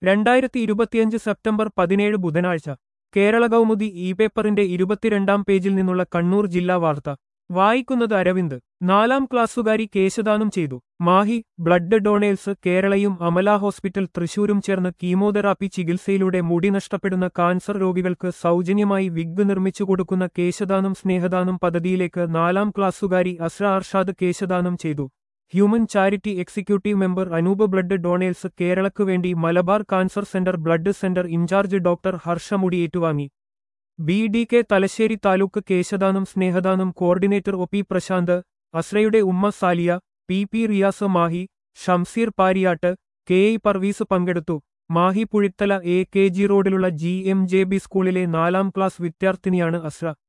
രണ്ടായിരത്തി ഇരുപത്തിയഞ്ച് സെപ്റ്റംബർ പതിനേഴ് ബുധനാഴ്ച കേരള കൗമുദി ഇ പേപ്പറിന്റെ ഇരുപത്തിരണ്ടാം പേജിൽ നിന്നുള്ള കണ്ണൂർ ജില്ലാ വാർത്ത വായിക്കുന്നത് അരവിന്ദ് നാലാം ക്ലാസ്സുകാരി കേശദാനം ചെയ്തു മാഹി ബ്ലഡ് ഡൊണേഴ്സ് കേരളയും അമല ഹോസ്പിറ്റൽ തൃശൂരും ചേർന്ന് കീമോതെറാപ്പി ചികിത്സയിലൂടെ മുടി നഷ്ടപ്പെടുന്ന കാൻസർ രോഗികൾക്ക് സൗജന്യമായി വിഗ് നിർമ്മിച്ചു കൊടുക്കുന്ന കേശദാനം സ്നേഹദാനം പദ്ധതിയിലേക്ക് നാലാം ക്ലാസ്സുകാരി അസ്ര അർഷാദ് കേശദാനം ചെയ്തു human charity executive member Anoop blood donors കേരളക്കു വേണ്ടി Malabar cancer centre blood centre incharge doctor Harsha മുടി ഏറ്റുവാങ്ങി B D K Thalassery taluk കേശദാനം സ്നേഹദാനം കോർഡിനേറ്റർ ഒ പി പ്രശാന്ത് അസ്രയുടെ ഉമ്മ Saliya P P Riyas Mahe Shamseer Pariyat K E Parvez പങ്കെടുത്തു Mahe Puzhithala A K G റോഡിലുള്ള ജി എം ജെ ബി സ്കൂളിലെ നാലാം ക്ലാസ് വിദ്യാർത്ഥിനിയാണ് അസ്ര